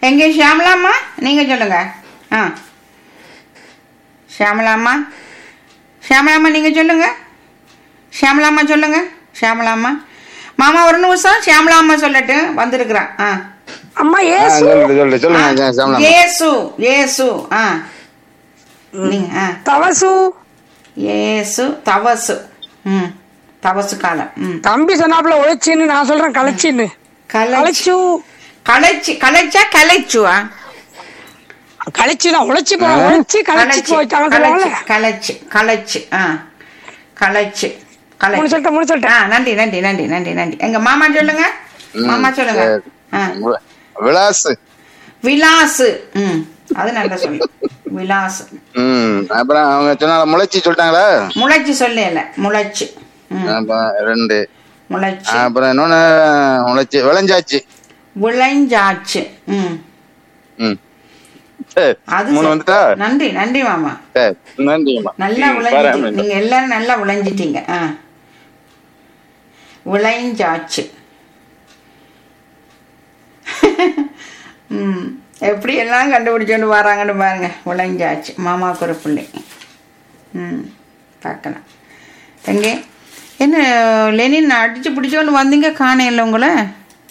எங்கே ஷியாமலாம்மா நீங்கள் சொல்லுங்க ஆ ஷியாமலாம்மா ஷியாமலாம்மா நீங்கள் சொல்லுங்க ஷியாமலாம்மா சொல்லுங்க ஷியாமலாம்மா மாமா ஒரு நிமிஷம் ஷியாமலாம்மா சொல்லட்டு வந்திருக்கிறான் ஆ அம்மா ஆ, ஏசு சொல்லு சொல்லு சொல்லுங்க சாமலாம் ஏசு ஏசு ஆ நீங்க ஆ தவசு ஏசு தவசு ம் தவசு காலம் ம் தம்பி சொன்னாப்புல உழைச்சின்னு நான் சொல்றேன் கலைச்சின்னு கலைச்சு கலைச்சு கலைச்சு கலைச்சா கலைச்சுவா கலைச்சு தான் உழைச்சி போ உழைச்சி கலைச்சு போயிட்டாங்க சொல்லுவாங்கல்ல கலைச்சு கலைச்சு ஆ கலைச்சு மூணு கலைச்சு சொல்லிட்டேன் மூணு ஆ சொல்லிட்டேன் நன்றி நன்றி நன்றி நன்றி நன்றி எங்க மாமா சொல்லுங்க மாமா சொல்லுங்க ஆ விலாஸ் விலாசு ம் அது நல்லா சொல்லு விலாசு ம் அப்புறம் அவங்க சொன்னால முளைச்சி சொல்லிட்டாங்களா முளைச்சு சொல்லல முளைச்சு ம் அப்புறம் ரெண்டு முளைச்சு அப்புறம் இன்னொன்னு முளைச்சி விளைஞ்சாச்சு விளைஞ்சாச்சு ம் ம் சரி அது மூணு சரி. வந்துட்டா நன்றி நன்றி மாமா சரி நன்றிம்மா நல்லா ம், விளைஞ்சிட்டீங்க பாராம. நீங்க எல்லாரும் நல்லா விளைஞ்சிட்டீங்க ஆ விளைஞ்சாச்சு ம் எப்படி எல்லாம் கண்டுபிடிச்சோண்டு வராங்கன்னு பாருங்க விளைஞ்சாச்சு மாமாவுக்கு ஒரு பிள்ளை ம் பார்க்கலாம் எங்கே என்ன லெனின் அடிச்சு பிடிச்சோண்டு வந்தீங்க காணையில் உங்களை